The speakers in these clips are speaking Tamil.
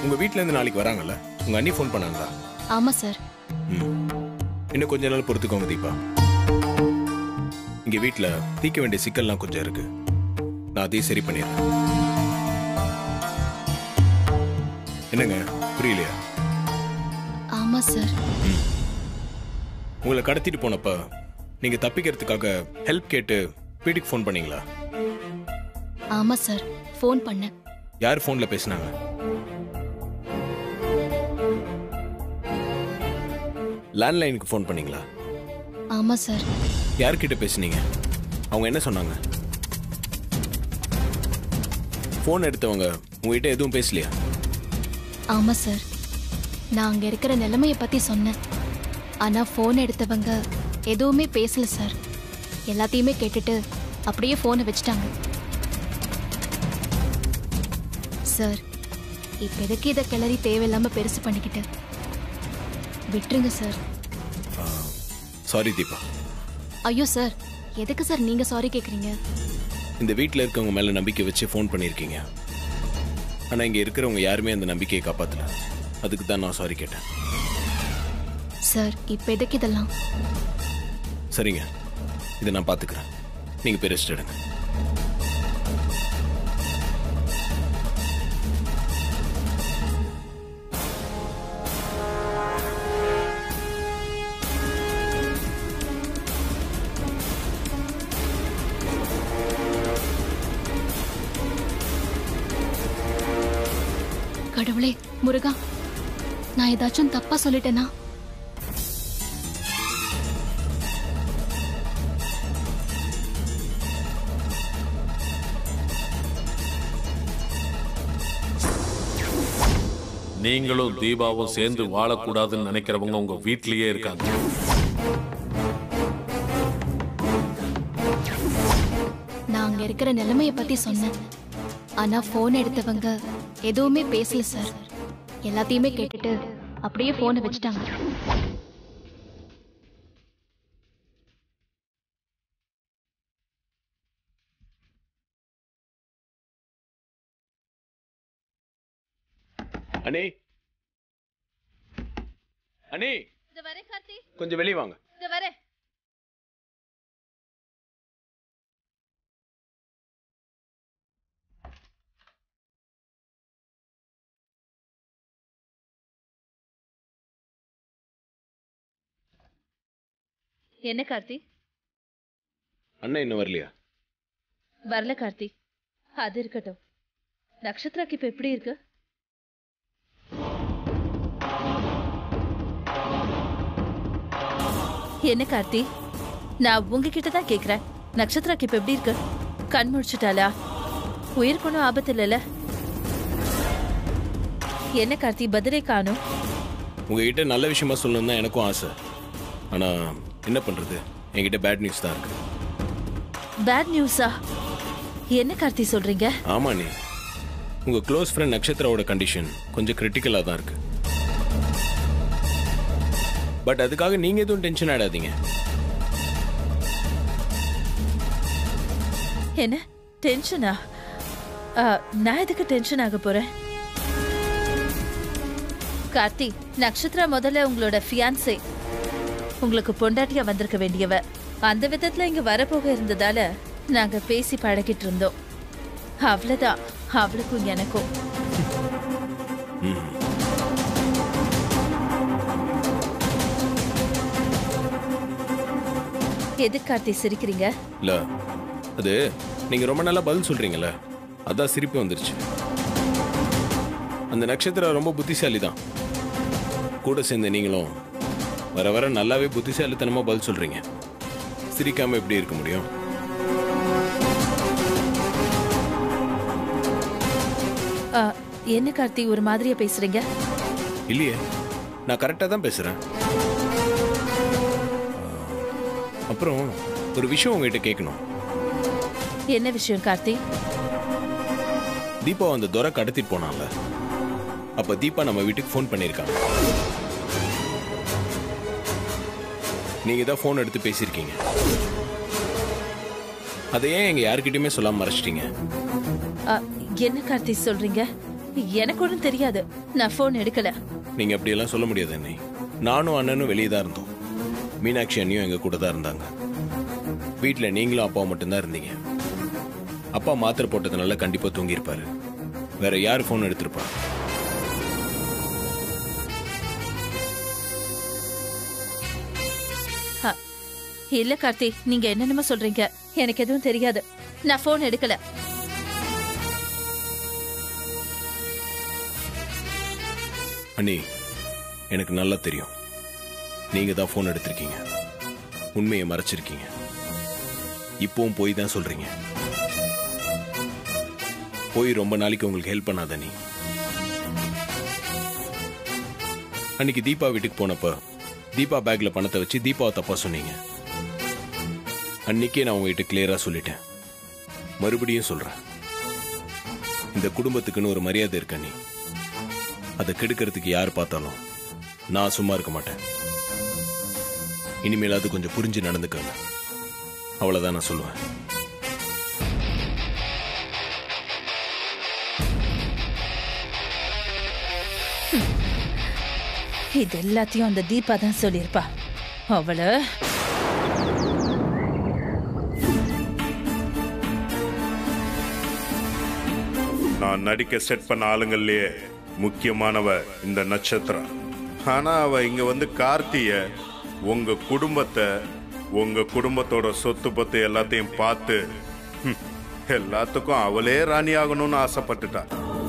உங்க வீட்ல இருந்து நாளைக்கு வராங்கல்ல உங்க அண்ணி ஃபோன் பண்ணாங்களா ஆமா சார் ம் இன்னும் கொஞ்ச நாள் பொறுத்துக்கோங்க தீபா இங்க வீட்ல தீர்க்க வேண்டிய சிக்கல்லாம் கொஞ்சம் இருக்கு நான் அதையும் சரி பண்ணிடுறேன் என்னங்க புரியலையா ஆமா சார் உங்களை கடத்திட்டு போனப்ப நீங்க தப்பிக்கிறதுக்காக ஹெல்ப் கேட்டு வீட்டுக்கு ஃபோன் பண்ணீங்களா ஆமா சார் ஃபோன் பண்ணேன் யார் ஃபோன்ல பேசினாங்க லேண்ட்லைனுக்கு ஃபோன் பண்ணீங்களா ஆமா சார் யார்கிட்ட பேசுனீங்க அவங்க என்ன சொன்னாங்க ஃபோன் எடுத்தவங்க உங்ககிட்ட எதுவும் பேசலையா ஆமா சார் நான் அங்க இருக்கிற நிலைமைய பத்தி சொன்னேன் ஆனா ஃபோன் எடுத்தவங்க எதுவுமே பேசல சார் எல்லாத்தையுமே கேட்டுட்டு அப்படியே ஃபோனை வச்சுட்டாங்க சார் இப்ப எதுக்கு இதை கிளறி தேவையில்லாம பெருசு பண்ணிக்கிட்டு விட்டுருங்க சார் சாரி தீபா ஐயோ சார் எதுக்கு சார் நீங்க சாரி கேக்குறீங்க இந்த வீட்டில் இருக்கவங்க மேலே நம்பிக்கை வச்சு ஃபோன் பண்ணியிருக்கீங்க ஆனால் இங்கே இருக்கிறவங்க யாருமே அந்த நம்பிக்கையை காப்பாற்றல அதுக்கு தான் நான் சாரி கேட்டேன் சார் இப்ப எதுக்கு இதெல்லாம் சரிங்க இதை நான் பார்த்துக்கிறேன் நீங்கள் போய் ரெஸ்ட் எடுங்க கடவுளே முருகா நான் ஏதாச்சும் தப்பா சொல்லிட்டேனா நீங்களும் தீபாவும் சேர்ந்து வாழக்கூடாதுன்னு நினைக்கிறவங்க உங்க வீட்லயே இருக்காங்க நான் அங்க இருக்கிற நிலைமைய பத்தி சொன்னேன் ஆனா போன் எடுத்தவங்க எதுவுமே பேசல சார் எல்லாத்தையுமே கேட்டுட்டு அப்படியே போனை வச்சுட்டாங்க அண்ணே அண்ணே இந்த வரே கார்த்தி கொஞ்சம் வெளியே வாங்க இந்த வரே என்ன கார்த்தி அண்ணன் இன்னும் வரலையா வரல கார்த்தி அது இருக்கட்டும் நக்ஷத்ராக்கு இப்ப எப்படி இருக்கு என்ன கார்த்தி நான் உங்ககிட்ட தான் கேக்குறேன் நக்ஷத்ராக்கு இப்ப எப்படி இருக்கு கண் முழிச்சிட்டாளா உயிருக்கு ஒன்றும் ஆபத்து இல்லைல்ல என்ன கார்த்தி பதிலே காணும் உங்ககிட்ட நல்ல விஷயமா சொல்லணும் தான் எனக்கும் ஆசை ஆனால் என்ன பண்ணுறது என்கிட்ட பேட் நியூஸ் தான் இருக்கு பேட் நியூஸா என்ன கார்த்தி சொல்றீங்க ஆமா நீ உங்க க்ளோஸ் ஃப்ரெண்ட் நக்ஷத்ராவோட கண்டிஷன் கொஞ்சம் கிரிட்டிக்கலாக தான் இருக்கு பட் அதுக்காக நீங்க எதுவும் டென்ஷன் ஆடாதீங்க என்ன டென்ஷனா ஆ, நான் எதுக்கு டென்ஷன் ஆக போறேன் கார்த்தி நக்ஷத்ரா முதல்ல உங்களோட ஃபியான்சே உங்களுக்கு பொண்டாட்டியா வந்திருக்க வேண்டியவ அந்த விதத்துல இங்க வரப்போக இருந்ததால நாங்க பேசி பழகிட்டு இருந்தோம் அவ்வளவுதான் அவளுக்கும் எனக்கும் எது கார்த்தி சிரிக்கிறீங்க இல்ல அது நீங்க ரொம்ப நல்லா பதில் சொல்றீங்கல்ல அதான் சிரிப்பு வந்துருச்சு அந்த நட்சத்திரம் ரொம்ப புத்திசாலி தான் கூட சேர்ந்த நீங்களும் வர வர நல்லாவே புத்திசாலித்தனமா பதில் சொல்றீங்க சிரிக்காம எப்படி இருக்க முடியும் ஆ, என்ன கார்த்தி ஒரு மாதிரியா பேசுறீங்க இல்லையே நான் கரெக்டாக தான் பேசுறேன் அப்புறம் ஒரு விஷயம் உங்ககிட்ட கேட்கணும் என்ன விஷயம் கார்த்தி தீபா அந்த துரை கடத்திட்டு போனான்ல அப்ப தீபா நம்ம வீட்டுக்கு ஃபோன் பண்ணியிருக்காங்க நீங்க தான் ஃபோன் எடுத்து பேசியிருக்கீங்க அதை ஏன் எங்க யாருக்கிட்டயுமே சொல்லாம மறைச்சிட்டீங்க ஆ, என்ன கார்த்தி சொல்றீங்க எனக்கு ஒன்றும் தெரியாது நான் ஃபோன் எடுக்கல நீங்க அப்படியெல்லாம் சொல்ல முடியாது அண்ணி நானும் அண்ணனும் வெளியே தான் இருந்தோம் மீனாட்சி அண்ணியும் எங்க கூட தான் இருந்தாங்க வீட்டில் நீங்களும் அப்பாவும் மட்டும்தான் இருந்தீங்க அப்பா மாத்திரை போட்டதுனால கண்டிப்பா தூங்கியிருப்பாரு வேற யார் ஃபோன் எடுத்திருப்பா அ, இல்ல கார்த்தி நீங்க என்னென்னமோ சொல்றீங்க எனக்கு எதுவும் தெரியாது நான் ஃபோன் எடுக்கல அண்ணி எனக்கு நல்லா தெரியும் நீங்க தான் ஃபோன் எடுத்திருக்கீங்க உண்மையை மறைச்சிருக்கீங்க இப்பவும் போய் தான் சொல்றீங்க போய் ரொம்ப நாளைக்கு உங்களுக்கு ஹெல்ப் பண்ணாத நீ அன்னைக்கு தீபா வீட்டுக்கு போனப்ப தீபா பேக்ல பணத்தை வச்சு தீபாவை தப்பா சொன்னீங்க அன்னைக்கே நான் உங்ககிட்ட கிளியரா சொல்லிட்டேன் மறுபடியும் சொல்றேன் இந்த குடும்பத்துக்குன்னு ஒரு மரியாதை இருக்க நீ அதை கெடுக்கிறதுக்கு யார் பார்த்தாலும் நான் சும்மா இருக்க மாட்டேன் இனிமேலாவது கொஞ்சம் புரிஞ்சு நடந்துக்கங்க அவ்வளவுதான் நான் சொல்லுவேன் இது எல்லாத்தையும் அந்த தீபா தான் சொல்லியிருப்பா அவளை நான் நடிக்க செட் பண்ண ஆளுங்கள்லயே முக்கியமானவ இந்த நட்சத்திரம் ஆனா அவ இங்க வந்து கார்த்திய உங்க குடும்பத்தை உங்க குடும்பத்தோட சொத்து பத்து எல்லாத்தையும் பார்த்து ஹம், எல்லாத்துக்கும் அவளே ராணி ஆகணும்னு ஆசைப்பட்டுட்டா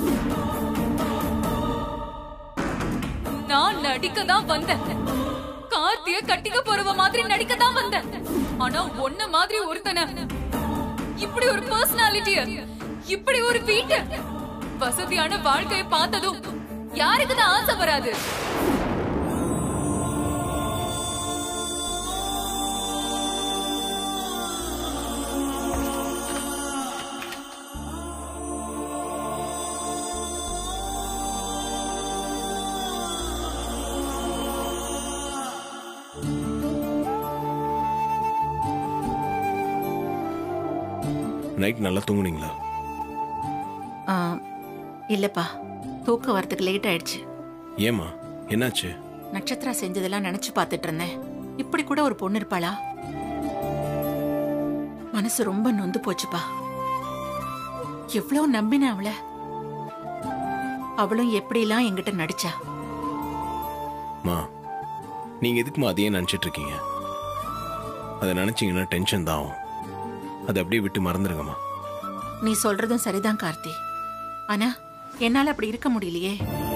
நான் நடிக்க தான் வந்தேன் கார்த்திய கட்டிக்க போறவ மாதிரி நடிக்க தான் வந்தேன் ஆனா ஒன்ன மாதிரி ஒருத்தன இப்படி ஒரு பர்சனாலிட்டிய இப்படி ஒரு வீட்டு வசதியான வாழ்க்கையை பார்த்ததும் யாருக்கு தான் ஆசை வராது நைட் நல்லா தூங்குனீங்களா ஆ, இல்லப்பா தூக்கம் வரதுக்கு லேட் ஆயிடுச்சு ஏமா என்னாச்சு நட்சத்திரா செஞ்சதெல்லாம் நினைச்சு பார்த்துட்டு இருந்தேன் இப்படி கூட ஒரு பொண்ணு இருப்பாளா மனசு ரொம்ப நொந்து போச்சுப்பா எவ்வளவு நம்பினேன் அவளை அவளும் எப்படிலாம் என்கிட்ட நடிச்சா மா நீங்க எதுக்குமா அதையே நினைச்சிட்டு இருக்கீங்க அதை நினைச்சீங்கன்னா டென்ஷன் தான் ஆகும் அதை அப்படியே விட்டு மறந்துடுங்கம்மா நீ சொல்றதும் சரிதான் கார்த்தி ஆனா என்னால அப்படி இருக்க முடியலையே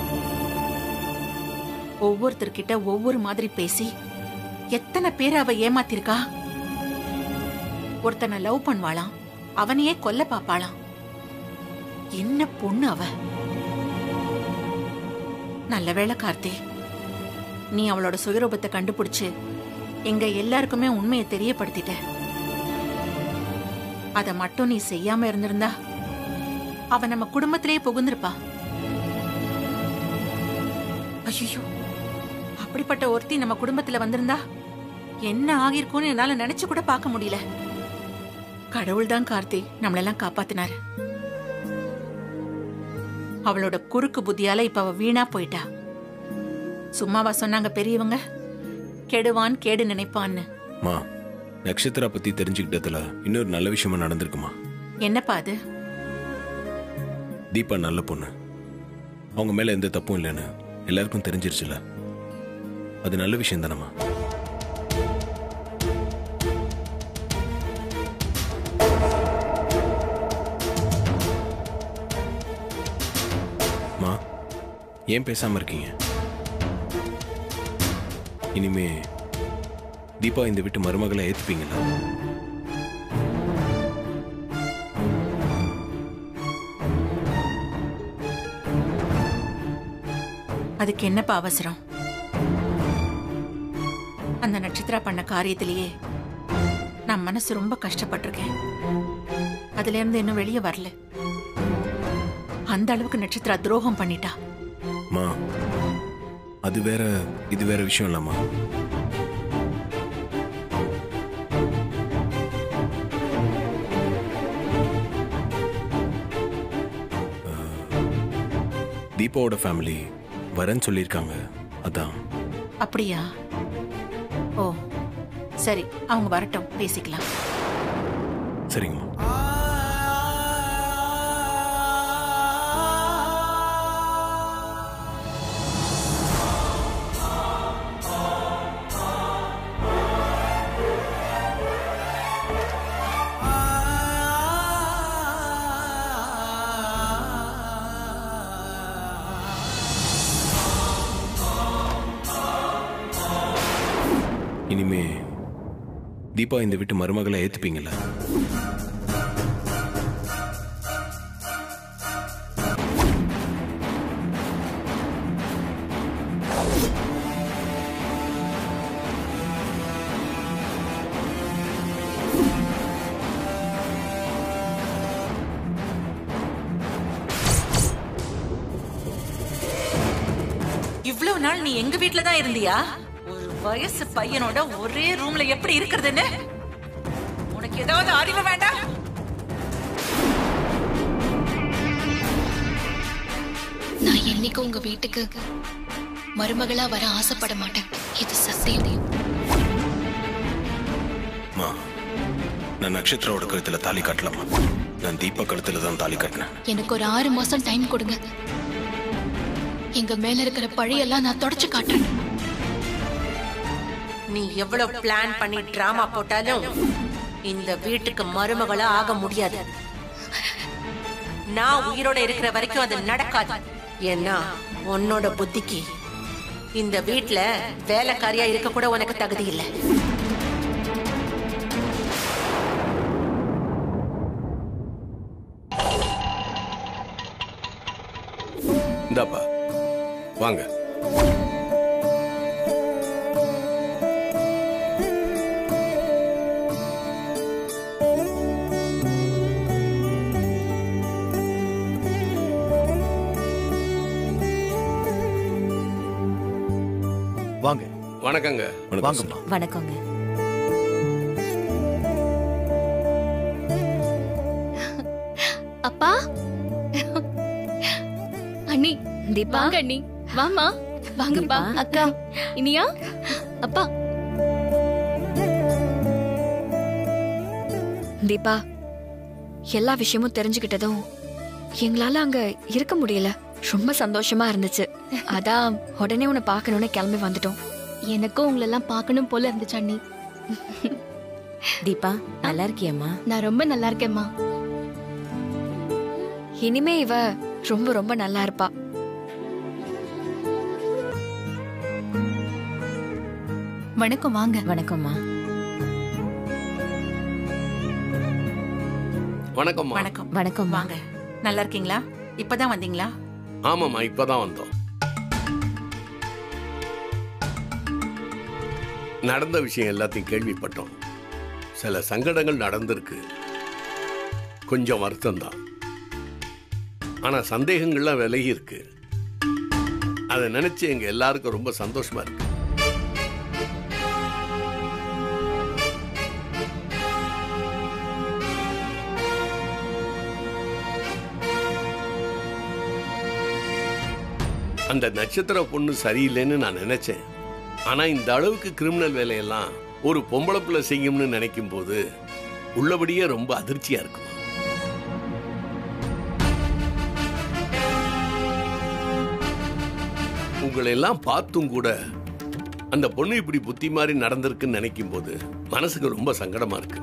ஒவ்வொருத்தர்கிட்ட ஒவ்வொரு மாதிரி பேசி எத்தனை பேர் அவ ஏமாத்திருக்கா ஒருத்தனை லவ் பண்ணுவாளாம் அவனையே கொல்ல பாப்பாளாம் என்ன பொண்ணு அவ நல்ல வேளை கார்த்தி நீ அவளோட சுயரூபத்தை கண்டுபிடிச்சு எங்க எல்லாருக்குமே உண்மையை தெரியப்படுத்திட்ட அத மட்டும் நீ செய்யாம இருந்திருந்தா அவ நம்ம குடும்பத்திலேயே புகுந்திருப்பா ஐயோ அப்படிப்பட்ட ஒருத்தி நம்ம குடும்பத்துல வந்திருந்தா என்ன ஆகிருக்கும்னு என்னால நினைச்சு கூட பார்க்க முடியல கடவுள் தான் கார்த்தி நம்மளெல்லாம் காப்பாத்தினாரு அவளோட குறுக்கு புத்தியால இப்ப அவ வீணா போயிட்டா சும்மாவா சொன்னாங்க பெரியவங்க கெடுவான் கேடு நினைப்பான்னு மா நட்சத்திரா பத்தி தெரிஞ்சுக்கிட்டதுல இன்னொரு நல்ல விஷயமா நடந்திருக்குமா என்னப்பா அது தீபா நல்ல பொண்ணு அவங்க மேல எந்த தப்பும் இல்லைன்னு எல்லாருக்கும் தெரிஞ்சிருச்சுல அது நல்ல விஷயம் தானம்மா மா ஏன் பேசாம இருக்கீங்க இனிமே தீபா இந்த வீட்டு மருமகளை ஏத்துப்பீங்களா அதுக்கு என்னப்பா அவசரம் அந்த நட்சத்திரா பண்ண காரியத்திலேயே நான் மனசு ரொம்ப கஷ்டப்பட்டிருக்கேன் அதுல இருந்து இன்னும் வெளியே வரல அந்த அளவுக்கு நட்சத்திரா துரோகம் பண்ணிட்டா மா அது வேற இது வேற விஷயம் இல்லம்மா அஹ், தீபாவோட ஃபேமிலி வரேன்னு சொல்லியிருக்காங்க அதான் அப்படியா ஓ சரி அவங்க வரட்டும் பேசிக்கலாம் சரிங்கம்மா இனிமே தீபா இந்த வீட்டு மருமகளை ஏத்துப்பீங்களா இவ்வளவு நாள் நீ எங்க வீட்ல தான் இருந்தியா ஒரு வயசு பையனோட ஒரே ரூம்ல எப்படி இருக்கிறதுன்னு உனக்கு ஏதாவது அறிவு வேண்டாம் நான் என்னைக்கும் உங்க வீட்டுக்கு மருமகளா வர ஆசைப்பட மாட்டேன் இது சத்தியம் மா நான் நட்சத்திரோட கழுத்துல தாலி கட்டலாமா நான் தீபா கழுத்துல தான் தாலி கட்டினேன் எனக்கு ஒரு ஆறு மாசம் டைம் கொடுங்க எங்க மேல இருக்கிற பழியெல்லாம் நான் தொடச்சு காட்டுறேன் நீ எவ்வளவு பிளான் பண்ணி டிராமா போட்டாலும் இந்த வீட்டுக்கு மருமகளா ஆக முடியாது நான் உயிரோட இருக்கிற வரைக்கும் அது நடக்காது ஏன்னா உன்னோட புத்திக்கு இந்த வீட்ல வேலைக்காரியா இருக்க கூட உனக்கு தகுதி இல்லை இந்தாப்பா வாங்க வாங்க வணக்கங்க வணக்கம் வாங்கம்மா வணக்கங்க அப்பா அண்ணி தீபா வாங்க அண்ணி வாமா வாங்கப்பா அக்கா இனியா அப்பா தீபா எல்லா விஷயமும் தெரிஞ்சுக்கிட்டதும் எங்களால அங்க இருக்க முடியல ரொம்ப சந்தோஷமா இருந்துச்சு அதான் உடனே உன்னை பார்க்கணும்னு கிளம்பி வந்துட்டோம் எனக்கும் உங்களெல்லாம் பார்க்கணும் போல இருந்துச்சு அண்ணி தீபா நல்லா இருக்கியம்மா நான் ரொம்ப நல்லா இருக்கேம்மா இனிமே இவ ரொம்ப ரொம்ப நல்லா இருப்பா வணக்கம் வாங்க வணக்கம்மா வணக்கம்மா வணக்கம் வணக்கம் வாங்க நல்லா இருக்கீங்களா இப்பதான் வந்தீங்களா ஆமாம்மா இப்பதான் வந்தோம் நடந்த விஷயம் எல்லாத்தையும் கேள்விப்பட்டோம் சில சங்கடங்கள் நடந்திருக்கு கொஞ்சம் வருத்தம்தான் ஆனா சந்தேகங்கள்லாம் விலகி இருக்கு அதை நினைச்சு எங்க எல்லாருக்கும் ரொம்ப சந்தோஷமா இருக்கு அந்த நட்சத்திர பொண்ணு சரியில்லைன்னு நான் நினைச்சேன் ஆனா இந்த அளவுக்கு கிரிமினல் வேலையெல்லாம் ஒரு பொம்பளை பிள்ளை செய்யும்னு நினைக்கும் போது உள்ளபடியே ரொம்ப அதிர்ச்சியா இருக்கும் உங்களை எல்லாம் பார்த்தும் கூட அந்த பொண்ணு இப்படி புத்தி மாதிரி நடந்திருக்குன்னு நினைக்கும் போது மனசுக்கு ரொம்ப சங்கடமா இருக்கு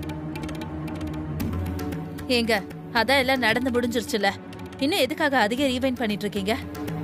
ஏங்க அதான் எல்லாம் நடந்து முடிஞ்சிருச்சுல இன்னும் எதுக்காக அதிக ரீவைண்ட் பண்ணிட்டு இருக்கீங்க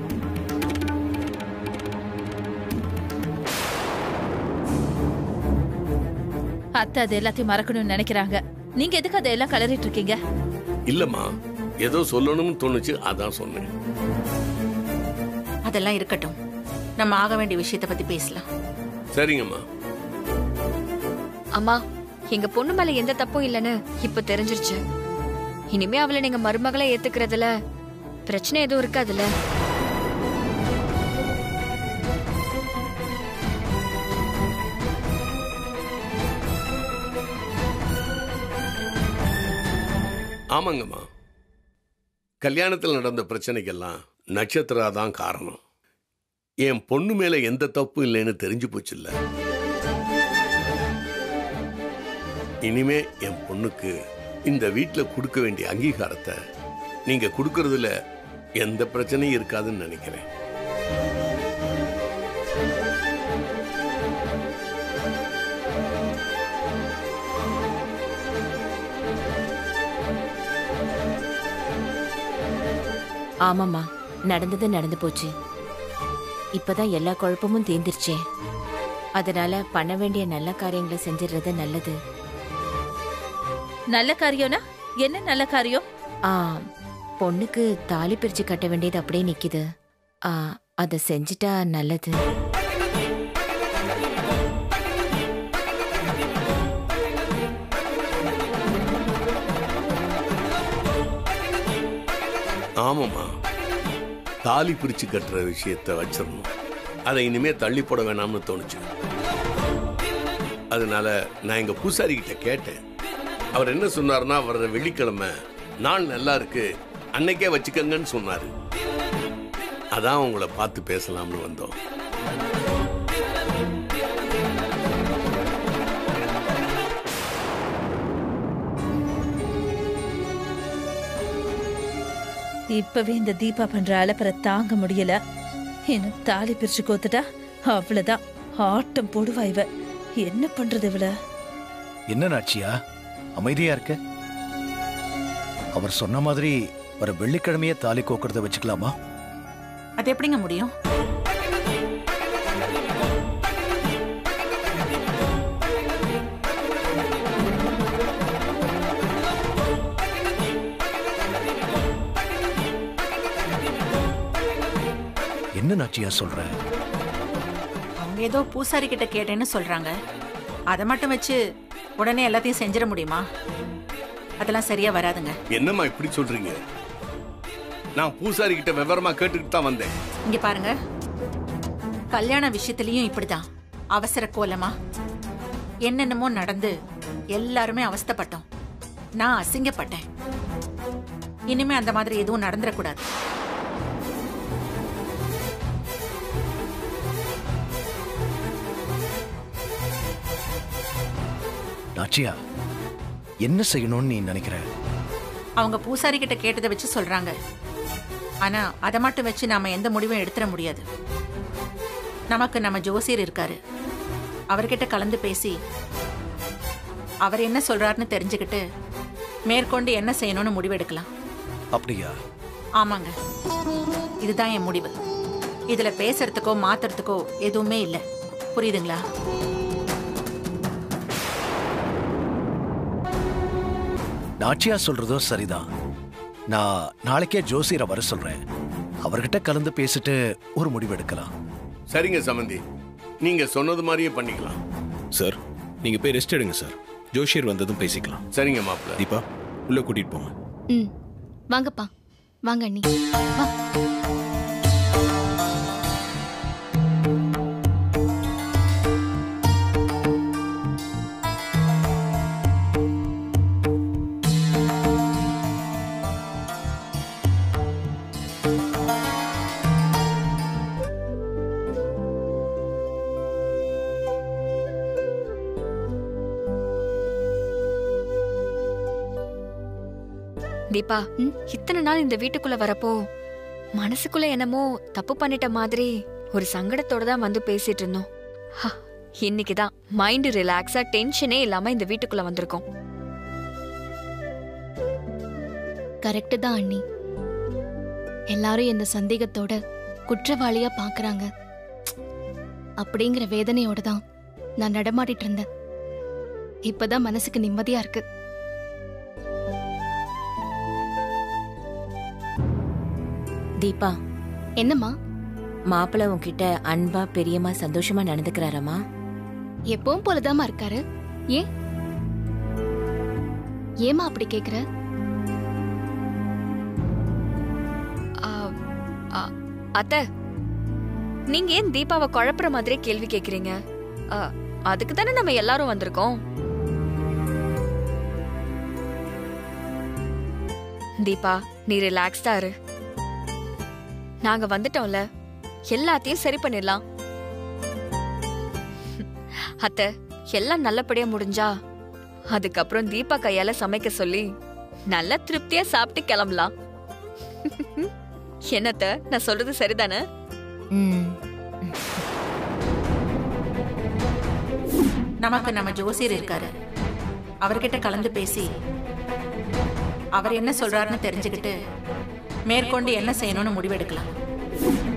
அத்தை அது எல்லாத்தையும் மறக்கணும்னு நினைக்கிறாங்க நீங்க எதுக்கு அதையெல்லாம் கலரிட்டு இருக்கீங்க இல்லம்மா ஏதோ சொல்லணும்னு தோணுச்சு அதான் சொன்னேன் அதெல்லாம் இருக்கட்டும் நம்ம ஆக வேண்டிய விஷயத்தை பத்தி பேசலாம் சரிங்கம்மா அம்மா எங்க பொண்ணு மேல எந்த தப்பும் இல்லைன்னு இப்ப தெரிஞ்சிருச்சு இனிமே அவளை நீங்க மருமகளை ஏத்துக்கிறதுல பிரச்சனை எதுவும் இருக்காதுல்ல ஆமாங்கம்மா கல்யாணத்தில் நடந்த பிரச்சனைக்கெல்லாம் நட்சத்திரா தான் காரணம் என் பொண்ணு மேல எந்த தப்பும் இல்லைன்னு தெரிஞ்சு போச்சுல்ல இனிமே என் பொண்ணுக்கு இந்த வீட்டில் கொடுக்க வேண்டிய அங்கீகாரத்தை நீங்க கொடுக்கறதுல எந்த பிரச்சனையும் இருக்காதுன்னு நினைக்கிறேன் ஆமாம்மா நடந்தது நடந்து போச்சு இப்பதான் எல்லா குழப்பமும் தீர்ந்துருச்சே அதனால பண்ண வேண்டிய நல்ல காரியங்களை செஞ்சிடுறது நல்லது நல்ல காரியம்னா என்ன நல்ல காரியம் ஆ பொண்ணுக்கு தாலி பிரிச்சு கட்ட வேண்டியது அப்படியே நிக்குது ஆ அதை செஞ்சிட்டா நல்லது ஆமாம்மா தாலி பிரிச்சு கட்டுற விஷயத்தை வச்சிடணும் அதை இனிமே தள்ளி போட வேணாம்னு தோணுச்சு அதனால நான் எங்க பூசாரி கிட்ட கேட்டேன் அவர் என்ன சொன்னார்னா வர்ற வெள்ளிக்கிழமை நாள் நல்லா இருக்கு அன்னைக்கே வச்சுக்கங்கன்னு சொன்னாரு அதான் உங்களை பார்த்து பேசலாம்னு வந்தோம் இப்பவே இந்த தீபா பண்ற அலப்பறை தாங்க முடியல இன்னும் தாலி பிரிச்சு கோத்துட்டா அவ்வளவுதான் ஆட்டம் போடுவா இவ என்ன பண்றது இவள என்ன நாச்சியா அமைதியா இருக்க அவர் சொன்ன மாதிரி வர வெள்ளிக்கிழமையே தாலி கோக்கறத வச்சுக்கலாமா அது எப்படிங்க முடியும் என்ன நாச்சியா சொல்ற அவங்க ஏதோ பூசாரி கிட்ட கேட்டேன்னு சொல்றாங்க அதை மட்டும் வச்சு உடனே எல்லாத்தையும் செஞ்சிட முடியுமா அதெல்லாம் சரியா வராதுங்க என்னம்மா இப்படி சொல்றீங்க நான் பூசாரி கிட்ட விவரமா கேட்டுக்கிட்டு தான் வந்தேன் இங்க பாருங்க கல்யாண விஷயத்திலயும் இப்படிதான் அவசர கோலமா என்னென்னமோ நடந்து எல்லாருமே அவஸ்தைப்பட்டோம் நான் அசிங்கப்பட்டேன் இனிமே அந்த மாதிரி எதுவும் நடந்துடக்கூடாது நாச்சியா என்ன செய்யணும்னு நீ நினைக்கிற அவங்க பூசாரி கிட்ட கேட்டதை வச்சு சொல்றாங்க ஆனா அதை மட்டும் வச்சு நாம எந்த முடிவும் எடுத்துட முடியாது நமக்கு நம்ம ஜோசியர் இருக்காரு அவர்கிட்ட கலந்து பேசி அவர் என்ன சொல்றாருன்னு தெரிஞ்சுக்கிட்டு மேற்கொண்டு என்ன செய்யணும்னு முடிவெடுக்கலாம் அப்படியா ஆமாங்க இதுதான் என் முடிவு இதுல பேசுறதுக்கோ மாத்துறதுக்கோ எதுவுமே இல்லை புரியுதுங்களா நாச்சியா சொல்றதும் சரிதான் நான் நாளைக்கே ஜோசியரை வர சொல்றேன் அவர்கிட்ட கலந்து பேசிட்டு ஒரு முடிவு எடுக்கலாம் சரிங்க சமந்தி நீங்க சொன்னது மாதிரியே பண்ணிக்கலாம் சார் நீங்க போய் ரெஸ்ட் எடுங்க சார் ஜோஷியர் வந்ததும் பேசிக்கலாம் சரிங்க மாப்பிள்ள தீபா உள்ள கூட்டிட்டு போங்க ம் வாங்கப்பா வாங்க அண்ணி வா தீபா இத்தனை நாள் இந்த வீட்டுக்குள்ள வரப்போ மனசுக்குள்ள என்னமோ தப்பு பண்ணிட்ட மாதிரி ஒரு சங்கடத்தோட தான் வந்து பேசிட்டு இருந்தோம் ஹா, இன்னைக்குதான் மைண்ட் ரிலாக்ஸா டென்ஷனே இல்லாம இந்த வீட்டுக்குள்ள வந்திருக்கோம் கரெக்டு தான் அண்ணி எல்லாரும் என்ன சந்தேகத்தோட குற்றவாளியா பாக்குறாங்க அப்படிங்கிற வேதனையோட தான் நான் நடமாடிட்டு இருந்தேன் இப்பதான் மனசுக்கு நிம்மதியா இருக்கு தீபா என்னம்மா மாப்பிள்ளை உன்கிட்ட அன்பா பெரியம்மா சந்தோஷமா நடந்துக்கிறாரம்மா எப்பவும் போலதாம்மா இருக்காரு ஏன் ஏமா அப்படி கேக்குற ஆ, ஆ, அத்தை நீங்க ஏன் தீபாவை குழப்புற மாதிரி கேள்வி கேக்குறீங்க ஆ, அதுக்கு தானே நம்ம எல்லாரும் வந்திருக்கோம் தீபா நீ ரிலாக்ஸ்டா இரு நாங்க வந்துட்டோம்ல எல்லாத்தையும் சரி பண்ணிடலாம் அத்தை எல்லாம் நல்லபடியா முடிஞ்சா அதுக்கப்புறம் தீபா கையால சமைக்க சொல்லி நல்லா திருப்தியா சாப்பிட்டு கிளம்பலாம் என்னத்த நான் சொல்றது சரிதானே நமக்கு நம்ம ஜோசியர் இருக்காரு அவர்கிட்ட கலந்து பேசி அவர் என்ன சொல்றாருன்னு தெரிஞ்சுக்கிட்டு மேற்கொண்டு என்ன செய்யணும்னு முடிவெடுக்கலாம்